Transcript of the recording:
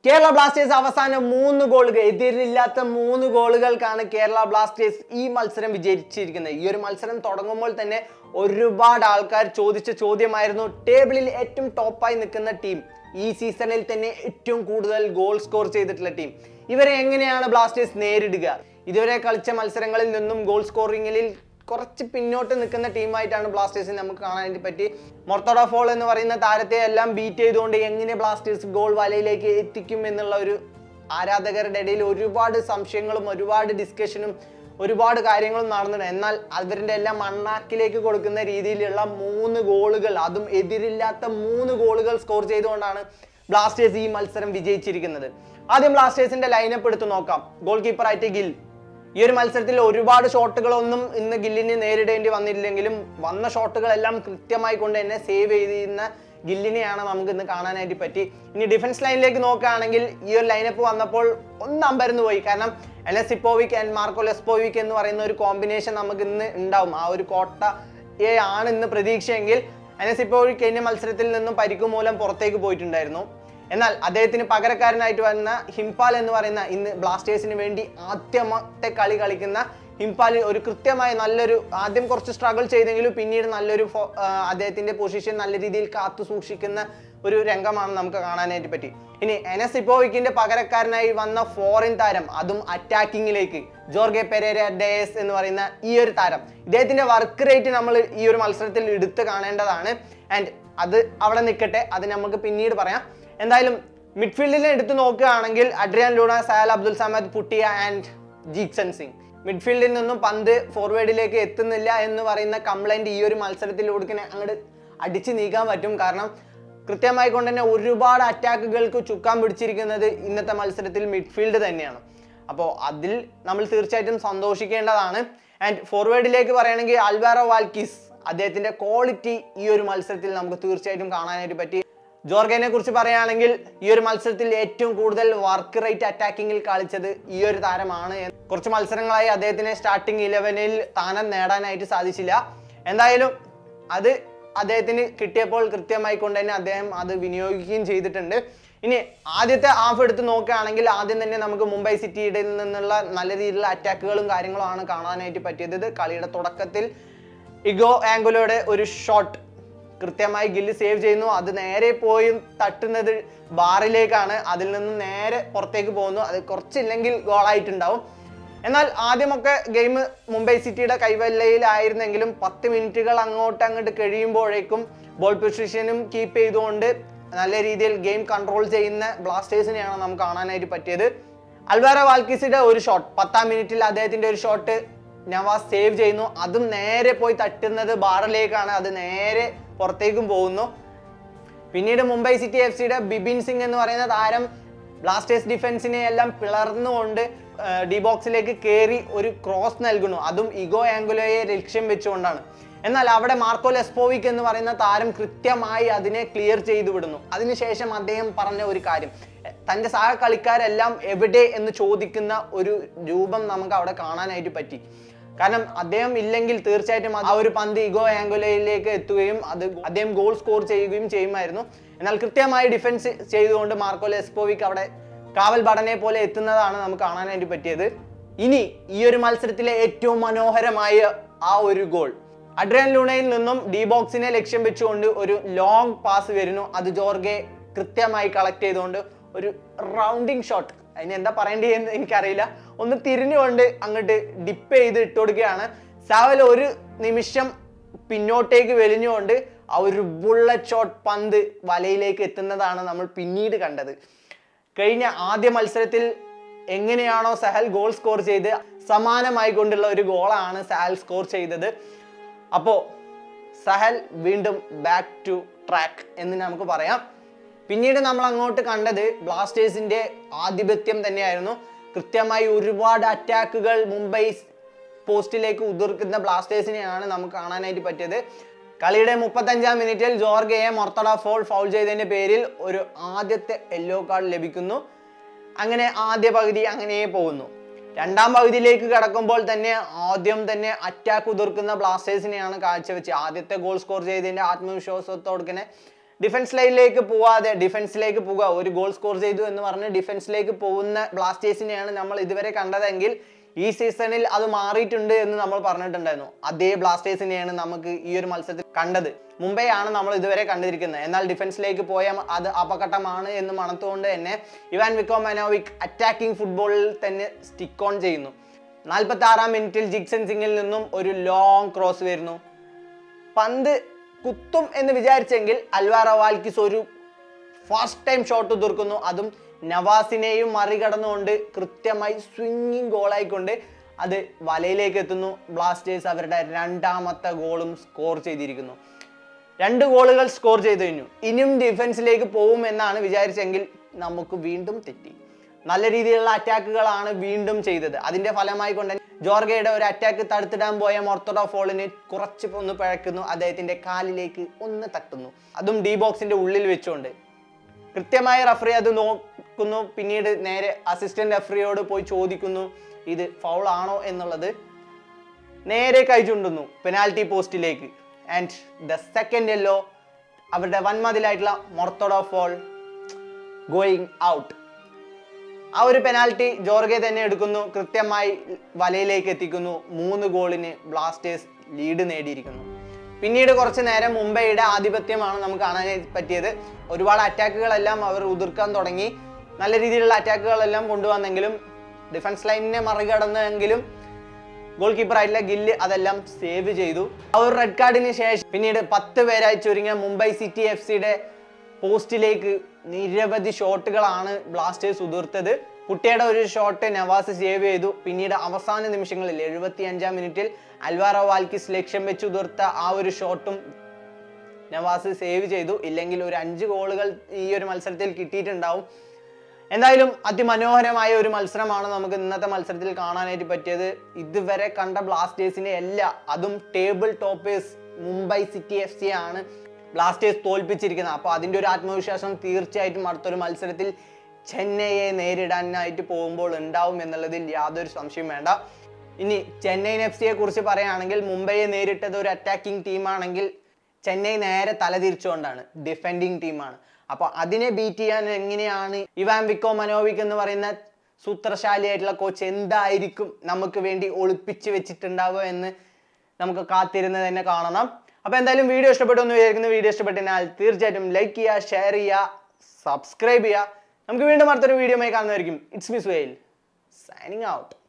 Kerala Blasters അവസാനം മൂന്ന് ഗോളുകൾ എതിരില്ലാത്ത മൂന്ന് ഗോളുകൾക്കാണ് കേരള ബ്ലാസ്റ്റേഴ്സ് ഈ മത്സരം വിജയിച്ചിരിക്കുന്നത് ഈ ഒരു മത്സരം തുടങ്ങുമ്പോൾ തന്നെ ഒരുപാട് ആൾക്കാർ ചോദിച്ച ചോദ്യമായിരുന്നു ടേബിളിൽ ഏറ്റവും ടോപ്പായി നിൽക്കുന്ന ടീം ഈ സീസണിൽ തന്നെ ഏറ്റവും കൂടുതൽ ഗോൾ സ്കോർ ചെയ്തിട്ടുള്ള ടീം ഇവരെ എങ്ങനെയാണ് ബ്ലാസ്റ്റേഴ്സ് നേരിടുക ഇതുവരെ കളിച്ച മത്സരങ്ങളിൽ നിന്നും ഗോൾ സ്കോറിംഗിൽ കുറച്ച് പിന്നോട്ട് നിൽക്കുന്ന ടീമായിട്ടാണ് ബ്ലാസ്റ്റേഴ്സിന് നമുക്ക് കാണാനായിട്ട് പറ്റി മൊർത്തോഡ ഫോൾ എന്ന് പറയുന്ന താരത്തെ എല്ലാം ബീറ്റ് ചെയ്തുകൊണ്ട് എങ്ങനെ ബ്ലാസ്റ്റേഴ്സ് ഗോൾ വലയിലേക്ക് എത്തിക്കും എന്നുള്ള ഒരു ആരാധകരുടെ ഇടയിൽ ഒരുപാട് സംശയങ്ങളും ഒരുപാട് ഡിസ്കഷനും ഒരുപാട് കാര്യങ്ങളും നടന്നിട്ടുണ്ട് എന്നാൽ അവരുടെ എല്ലാം മണ്ണാക്കിലേക്ക് കൊടുക്കുന്ന രീതിയിലുള്ള മൂന്ന് ഗോളുകൾ അതും എതിരില്ലാത്ത മൂന്ന് ഗോളുകൾ സ്കോർ ചെയ്തുകൊണ്ടാണ് ബ്ലാസ്റ്റേഴ്സ് ഈ മത്സരം വിജയിച്ചിരിക്കുന്നത് ആദ്യം ബ്ലാസ്റ്റേഴ്സിന്റെ ലൈനപ്പ് എടുത്ത് നോക്കാം ഗോൾ കീപ്പറായിട്ട് ഗിൽ ഈ ഒരു മത്സരത്തിൽ ഒരുപാട് ഷോട്ടുകളൊന്നും ഇന്ന് ഗില്ലിന് നേരിടേണ്ടി വന്നില്ലെങ്കിലും വന്ന ഷോട്ടുകളെല്ലാം കൃത്യമായി കൊണ്ട് തന്നെ സേവ് ചെയ്തിരുന്ന ഗില്ലിനെയാണ് നമുക്ക് ഇന്ന് കാണാനായിട്ട് പറ്റി ഇനി ഡിഫൻസ് ലൈനിലേക്ക് നോക്കുകയാണെങ്കിൽ ഈ ഒരു ലൈനപ്പ് വന്നപ്പോൾ ഒന്ന് അമ്പരന്ന് പോയി കാരണം എലസിപ്പോവിക് ആൻഡ് മാർക്കോ ലെസ്പോവിക് എന്ന് പറയുന്ന ഒരു കോമ്പിനേഷൻ നമുക്ക് ഇന്ന് ഉണ്ടാവും ആ ഒരു കോട്ട ഏ ആണ് ഇന്ന് പ്രതീക്ഷയെങ്കിൽ എനസിപ്പോവിക് കഴിഞ്ഞ മത്സരത്തിൽ നിന്നും പരിക്കു മൂലം പുറത്തേക്ക് പോയിട്ടുണ്ടായിരുന്നു എന്നാൽ അദ്ദേഹത്തിന് പകരക്കാരനായിട്ട് വന്ന ഹിംപാൽ എന്ന് പറയുന്ന ഇന്ന് ബ്ലാസ്റ്റേഴ്സിന് വേണ്ടി ആദ്യത്തെ കളി കളിക്കുന്ന ഹിംപാൽ ഒരു കൃത്യമായി നല്ലൊരു ആദ്യം കുറച്ച് സ്ട്രഗിൾ ചെയ്തെങ്കിലും പിന്നീട് നല്ലൊരു ഫോ- ആ, അദ്ദേഹത്തിന്റെ പൊസിഷൻ നല്ല രീതിയിൽ കാത്തു സൂക്ഷിക്കുന്ന ഒരു രംഗമാണ് നമുക്ക് കാണാനായിട്ട് പറ്റി ഇനി എനസ് ഇപ്പോവിക്കിന്റെ പകരക്കാരനായി വന്ന ഫോറിൻ താരം അതും അറ്റാക്കിങ്ങിലേക്ക് ജോർഗെ പെരേര ഡേസ് എന്ന് പറയുന്ന ഈ ഒരു താരം ഇദ്ദേഹത്തിന്റെ വർക്ക് റേറ്റ് നമ്മൾ ഈ ഒരു മത്സരത്തിൽ എടുത്ത് കാണേണ്ടതാണ് ആൻഡ് അത് അവിടെ നിൽക്കട്ടെ അത് നമുക്ക് പിന്നീട് പറയാം എന്തായാലും മിഡ്ഫീൽഡിനെ എടുത്തു നോക്കുകയാണെങ്കിൽ Adrian Luna Sahal Abdul Samad Puitea and Jeakson Singh മിഡ്ഫീൽഡിൽ നിന്നും പന്ത് ഫോർവേഡിലേക്ക് എത്തുന്നില്ല എന്ന് പറയുന്ന കംപ്ലൈന്റ് ഈ ഒരു മത്സരത്തിലൂടെ അങ്ങോട്ട് അടിച്ചു നീക്കാൻ പറ്റും കാരണം കൃത്യമായി കൊണ്ട് തന്നെ ഒരുപാട് അറ്റാക്കുകൾക്ക് ചുക്കാൻ പിടിച്ചിരിക്കുന്നത് ഇന്നത്തെ മത്സരത്തിൽ മിഡ്ഫീൽഡ് തന്നെയാണ് അപ്പോൾ അതിൽ നമ്മൾ തീർച്ചയായിട്ടും സന്തോഷിക്കേണ്ടതാണ് ആൻഡ് ഫോർവേഡിലേക്ക് പറയുകയാണെങ്കിൽ അൽവാറോ വാൽക്കിസ് അദ്ദേഹത്തിന്റെ ക്വാളിറ്റി ഈ ഒരു മത്സരത്തിൽ നമുക്ക് തീർച്ചയായിട്ടും കാണാനായിട്ട് പറ്റി ജോർഗനെ കുറിച്ച് പറയുകയാണെങ്കിൽ ഈ ഒരു മത്സരത്തിൽ ഏറ്റവും കൂടുതൽ വർക്ക് റേറ്റ് അറ്റാക്കിങ്ങിൽ കളിച്ചത് ഈ ഒരു താരമാണ് കുറച്ച് മത്സരങ്ങളായി അദ്ദേഹത്തിന് സ്റ്റാർട്ടിംഗ് ഇലവനിൽ സ്ഥാനം നേടാനായിട്ട് സാധിച്ചില്ല എന്തായാലും അത് അദ്ദേഹത്തിന് കിട്ടിയപ്പോൾ കൃത്യമായി കൊണ്ട് തന്നെ അദ്ദേഹം അത് വിനിയോഗിക്കുകയും ചെയ്തിട്ടുണ്ട് ഇനി ആദ്യത്തെ ഹാഫ് എടുത്ത് നോക്കുകയാണെങ്കിൽ ആദ്യം തന്നെ നമുക്ക് മുംബൈ സിറ്റിയുടെ നിന്നുള്ള നല്ല രീതിയിലുള്ള അറ്റാക്കുകളും കാര്യങ്ങളും ആണ് കാണാനായിട്ട് പറ്റിയത് ഇത് കളിയുടെ തുടക്കത്തിൽ ഇഗോ ആംഗുലോയുടെ ഒരു ഷോട്ട് കൃത്യമായി ഗില്ല് സേവ് ചെയ്യുന്നു അത് നേരെ പോയി തട്ടുന്നത് ബാറിലേക്കാണ് അതിൽ നിന്ന് നേരെ പുറത്തേക്ക് പോകുന്നു അത് കുറച്ചില്ലെങ്കിൽ ഗോളായിട്ടുണ്ടാവും എന്നാൽ ആദ്യമൊക്കെ ഗെയിം മുംബൈ സിറ്റിയുടെ കൈവല്ലയിലായിരുന്നെങ്കിലും പത്ത് മിനിറ്റുകൾ അങ്ങോട്ട് അങ്ങോട്ട് കഴിയുമ്പോഴേക്കും ബോൾ പൊസിഷനും കീപ്പ് ചെയ്തുകൊണ്ട് നല്ല രീതിയിൽ ഗെയിം കൺട്രോൾ ചെയ്യുന്ന ബ്ലാസ്റ്റേഴ്സിനെയാണ് നമുക്ക് കാണാനായിട്ട് പറ്റിയത് അൽവാര വാൽക്കിസിയുടെ ഒരു ഷോട്ട് പത്താം മിനിറ്റിൽ അദ്ദേഹത്തിന്റെ ഒരു ഷോട്ട് നവാസ് സേവ് ചെയ്യുന്നു അതും നേരെ പോയി തട്ടുന്നത് ബാറിലേക്കാണ് അത് നേരെ പുറത്തേക്കും പോകുന്നു പിന്നീട് മുംബൈ സിറ്റി എഫ് സിയുടെ ബിബിൻ സിംഗ് എന്ന് പറയുന്ന താരം ബ്ലാസ്റ്റേഴ്സ് ഡിഫൻസിനെ എല്ലാം പിളർന്നുകൊണ്ട് ഡി ബോക്സിലേക്ക് കയറി ഒരു ക്രോസ് നൽകുന്നു അതും ഇഗോ ആംഗുലോയെ ലക്ഷ്യം വെച്ചുകൊണ്ടാണ് എന്നാൽ അവിടെ മാർക്കോ ലെസ്പോവിക് എന്ന് പറയുന്ന താരം കൃത്യമായി അതിനെ ക്ലിയർ ചെയ്തു വിടുന്നു അതിനുശേഷം അദ്ദേഹം പറഞ്ഞ ഒരു കാര്യം എ- തന്റെ സഹ കളിക്കാരെല്ലാം എവിടെ എന്ന് ചോദിക്കുന്ന ഒരു രൂപം നമുക്ക് അവിടെ കാണാനായിട്ട് പറ്റി കാരണം അദ്ദേഹം ഇല്ലെങ്കിൽ തീർച്ചയായിട്ടും ആ ഒരു പന്ത് ഇഗോ ആംഗുലയിലേക്ക് എത്തുകയും അത് അദ്ദേഹം ഗോൾ സ്കോർ ചെയ്യുകയും ചെയ്യുമായിരുന്നു എന്നാൽ കൃത്യമായി ഡിഫൻസ് ചെയ്തുകൊണ്ട് മാർക്കോ ലെസ്പോവിക് അവിടെ കാവൽ ഭടനെ പോലെ എത്തുന്നതാണ് നമുക്ക് കാണാനായിട്ട് പറ്റിയത് ഇനി ഈ ഒരു മത്സരത്തിലെ ഏറ്റവും മനോഹരമായ ആ ഒരു ഗോൾ അഡ്രിയൻ ലൂണയിൽ നിന്നും ഡി ബോക്സിനെ ലക്ഷ്യം വെച്ചുകൊണ്ട് ഒരു ലോങ് പാസ് വരുന്നു അത് ജോർഗെ കൃത്യമായി കളക്ട് ചെയ്തുകൊണ്ട് ഒരു റൗണ്ടിങ് ഷോട്ട് അതിന് എന്താ പറയേണ്ടതെന്ന് എനിക്കറിയില്ല ഒന്ന് തിരിഞ്ഞുകൊണ്ട് അങ്ങോട്ട് ഡിപ്പ് ചെയ്ത് ഇട്ട് കൊടുക്കുകയാണ് സാവൽ ഒരു നിമിഷം പിന്നോട്ടേക്ക് വെലിഞ്ഞുകൊണ്ട് ആ ഒരു ബുള്ളറ്റ് ഷോട്ട് പന്ത് വലയിലേക്ക് എത്തുന്നതാണ് നമ്മൾ പിന്നീട് കണ്ടത് കഴിഞ്ഞ ആദ്യ മത്സരത്തിൽ എങ്ങനെയാണോ സഹൽ ഗോൾ സ്കോർ ചെയ്ത് സമാനമായി കൊണ്ടുള്ള ഒരു ഗോളാണ് സഹൽ സ്കോർ ചെയ്തത് അപ്പോൾ സഹൽ വീണ്ടും ബാക്ക് ടു ട്രാക്ക് എന്ന് നമുക്ക് പറയാം പിന്നീട് നമ്മൾ അങ്ങോട്ട് കണ്ടത് ബ്ലാസ്റ്റേഴ്സിന്റെ ആധിപത്യം തന്നെയായിരുന്നു കൃത്യമായി ഒരുപാട് അറ്റാക്കുകൾ മുംബൈ പോസ്റ്റിലേക്ക് ഉതിർക്കുന്ന ബ്ലാസ്റ്റേഴ്സിനെയാണ് നമുക്ക് കാണാനായിട്ട് പറ്റിയത് കളിയുടെ മുപ്പത്തഞ്ചാം മിനിറ്റിൽ ജോർഗയെ മൊർത്തഡ ഫോൾ ഫൗൾ ചെയ്തതിന്റെ പേരിൽ ഒരു ആദ്യത്തെ യെല്ലോ കാർഡ് ലഭിക്കുന്നു അങ്ങനെ ആദ്യ പകുതി അങ്ങനെ പോകുന്നു രണ്ടാം പകുതിയിലേക്ക് കടക്കുമ്പോൾ തന്നെ ആദ്യം തന്നെ അറ്റാക്ക് ഉതിർക്കുന്ന ബ്ലാസ്റ്റേഴ്സിനെയാണ് കാഴ്ചവെച്ച് ആദ്യത്തെ ഗോൾ സ്കോർ ചെയ്തതിന്റെ ആത്മവിശ്വാസത്തോടെ തന്നെ ഡിഫൻസ് ലൈനിലേക്ക് പോവാതെ ഡിഫൻസിലേക്ക് പോവുക ഒരു ഗോൾ സ്കോർ ചെയ്തു എന്ന് പറഞ്ഞ് ഡിഫൻസിലേക്ക് പോകുന്ന ബ്ലാസ്റ്റേഴ്സിനെയാണ് നമ്മൾ ഇതുവരെ കണ്ടതെങ്കിൽ ഈ സീസണിൽ അത് മാറിയിട്ടുണ്ട് എന്ന് നമ്മൾ പറഞ്ഞിട്ടുണ്ടായിരുന്നു അതേ ബ്ലാസ്റ്റേഴ്സിനെയാണ് നമുക്ക് ഈ ഒരു മത്സരത്തിൽ കണ്ടത് മുംബൈ ആണ് നമ്മൾ ഇതുവരെ കണ്ടിരിക്കുന്നത് എന്നാൽ ഡിഫൻസിലേക്ക് പോയാൽ അത് അപകടമാണ് എന്ന് മണത്തുകൊണ്ട് തന്നെ ഇവാൻ വിക്കോ മനോവിക് അറ്റാക്കിംഗ് ഫുട്ബോളിൽ തന്നെ സ്റ്റിക്ക് ഓൺ ചെയ്യുന്നു നാൽപ്പത്തി ആറാം മിനിറ്റിൽ ജിക്സൺ സിംഗിൽ നിന്നും ഒരു ലോങ് ക്രോസ് വരുന്നു പന്ത് കുത്തും എന്ന് വിചാരിച്ചെങ്കിൽ അൽവാറ വാൽക്കിസ് ഒരു ഫസ്റ്റ് ടൈം ഷോട്ട് തീർക്കുന്നു അതും നവാസിനെയും മറികടന്നുകൊണ്ട് കൃത്യമായി സ്വിങ്ങിങ് ഗോളായിക്കൊണ്ട് അത് വലയിലേക്ക് എത്തുന്നു ബ്ലാസ്റ്റേഴ്സ് അവരുടെ രണ്ടാമത്തെ ഗോളും സ്കോർ ചെയ്തിരിക്കുന്നു രണ്ട് ഗോളുകൾ സ്കോർ ചെയ്തു കഴിഞ്ഞു ഇനിയും ഡിഫൻസിലേക്ക് പോകും എന്നാണ് വിചാരിച്ചെങ്കിൽ നമുക്ക് വീണ്ടും തെറ്റി നല്ല രീതിയിലുള്ള അറ്റാക്കുകളാണ് വീണ്ടും ചെയ്തത് അതിന്റെ ഫലമായി കൊണ്ട് ജോർഗയുടെ ഒരു അറ്റാക്ക് തടുത്തിടാൻ പോയ മൊർത്തോഡോ ഫോളിന് കുറച്ച് ഒന്ന് പിഴക്കുന്നു അദ്ദേഹത്തിന്റെ കാലിലേക്ക് ഒന്ന് തട്ടുന്നു അതും ഡി ബോക്സിന്റെ ഉള്ളിൽ വെച്ചുകൊണ്ട് കൃത്യമായി റഫറി അത് നോക്കുന്നു പിന്നീട് നേരെ അസിസ്റ്റന്റ് റഫറിയോട് പോയി ചോദിക്കുന്നു ഇത് ഫൗൾ ആണോ എന്നുള്ളത് നേരെ കൈ ചുണ്ടുന്നു പെനാൽറ്റി പോസ്റ്റിലേക്ക് ആൻഡ് ദ സെക്കൻഡ് യെല്ലോ അവരുടെ വൻമതിലായിട്ടുള്ള മൊർത്തോഡോ ഫോൾ ഗോയിങ് ഔട്ട് ആ ഒരു പെനാൽറ്റി ജോർഗെ തന്നെ എടുക്കുന്നു കൃത്യമായി വലയിലേക്ക് എത്തിക്കുന്നു മൂന്ന് ഗോളിന് ബ്ലാസ്റ്റേഴ്സ് ലീഡ് നേടിയിരിക്കുന്നു പിന്നീട് കുറച്ച് നേരം മുംബൈയുടെ ആധിപത്യമാണ് നമുക്ക് കാണാനായി പറ്റിയത് ഒരുപാട് അറ്റാക്കുകളെല്ലാം അവർ ഉതിർക്കാൻ തുടങ്ങി നല്ല രീതിയിലുള്ള അറ്റാക്കുകളെല്ലാം കൊണ്ടുവന്നെങ്കിലും ഡിഫൻസ് ലൈനിനെ മറികടന്നെങ്കിലും ഗോൾ കീപ്പർ ആയിട്ടുള്ള ഗില്ല് അതെല്ലാം സേവ് ചെയ്തു ആ ഒരു റെഡ് കാർഡിന് ശേഷം പിന്നീട് പത്ത് പേരായി ചുരുങ്ങിയ മുംബൈ സിറ്റി എഫ് സിയുടെ പോസ്റ്റിലേക്ക് നിരവധി ഷോട്ടുകളാണ് ബ്ലാസ്റ്റേഴ്സ് ഉതിർത്തത് കുട്ടിയുടെ ഒരു ഷോട്ട് നവാസ് സേവ് ചെയ്തു പിന്നീട് അവസാന നിമിഷങ്ങളിൽ എഴുപത്തി അഞ്ചാം മിനിറ്റിൽ അൽവാറോ വാൽക്കിസ് ലക്ഷ്യം വെച്ച് ഉതിർത്ത ആ ഒരു ഷോട്ടും നവാസ് സേവ് ചെയ്തു ഇല്ലെങ്കിൽ ഒരു അഞ്ച് ഗോളുകൾ ഈ ഒരു മത്സരത്തിൽ കിട്ടിയിട്ടുണ്ടാവും എന്തായാലും അതിമനോഹരമായ ഒരു മത്സരമാണ് നമുക്ക് ഇന്നത്തെ മത്സരത്തിൽ കാണാനായിട്ട് പറ്റിയത് ഇതുവരെ കണ്ട ബ്ലാസ്റ്റേഴ്സിനെ എല്ലാ അതും table toppers Mumbai city F C ആണ് ബ്ലാസ്റ്റേഴ്സ് തോൽപ്പിച്ചിരിക്കുന്നത് അപ്പോൾ അതിൻ്റെ ഒരു ആത്മവിശ്വാസം തീർച്ചയായിട്ടും അടുത്തൊരു മത്സരത്തിൽ ചെന്നൈയെ നേരിടാനായിട്ട് പോകുമ്പോൾ ഉണ്ടാവും എന്നുള്ളതിൽ യാതൊരു സംശയം വേണ്ട ഇനി ചെന്നൈയിൻ എഫ് സിയെ കുറിച്ച് പറയുകയാണെങ്കിൽ മുംബൈയെ നേരിട്ടത് ഒരു അറ്റാക്കിംഗ് ടീമാണെങ്കിൽ ചെന്നൈ നേരെ തലതിരിച്ചുകൊണ്ടാണ് ഡിഫെൻഡിങ് ടീമാണ് അപ്പോൾ അതിനെ ബീറ്റ് ചെയ്യാൻ എങ്ങനെയാണ് ഇവാൻ വിക്കോ മനോവിക് എന്ന് പറയുന്ന സൂത്രശാലിയായിട്ടുള്ള കോച്ച് എന്തായിരിക്കും നമുക്ക് വേണ്ടി ഒളിപ്പിച്ച് വെച്ചിട്ടുണ്ടാവുക എന്ന് നമുക്ക് കാത്തിരുന്ന് തന്നെ കാണണം അപ്പോൾ എന്തായാലും വീഡിയോ ഇഷ്ടപ്പെട്ടു എന്ന് വിചാരിക്കുന്നു വീഡിയോ ഇഷ്ടപ്പെട്ടാൽ തീർച്ചയായിട്ടും ലൈക്ക് ചെയ്യുക ഷെയർ ചെയ്യുക സബ്സ്ക്രൈബ് ചെയ്യുക നമുക്ക് വീണ്ടും അടുത്തൊരു വീഡിയോ കാണുന്നതായിരിക്കും ഇറ്റ്സ് മിസ് വെയിൽ സൈനിങ് ഔട്ട്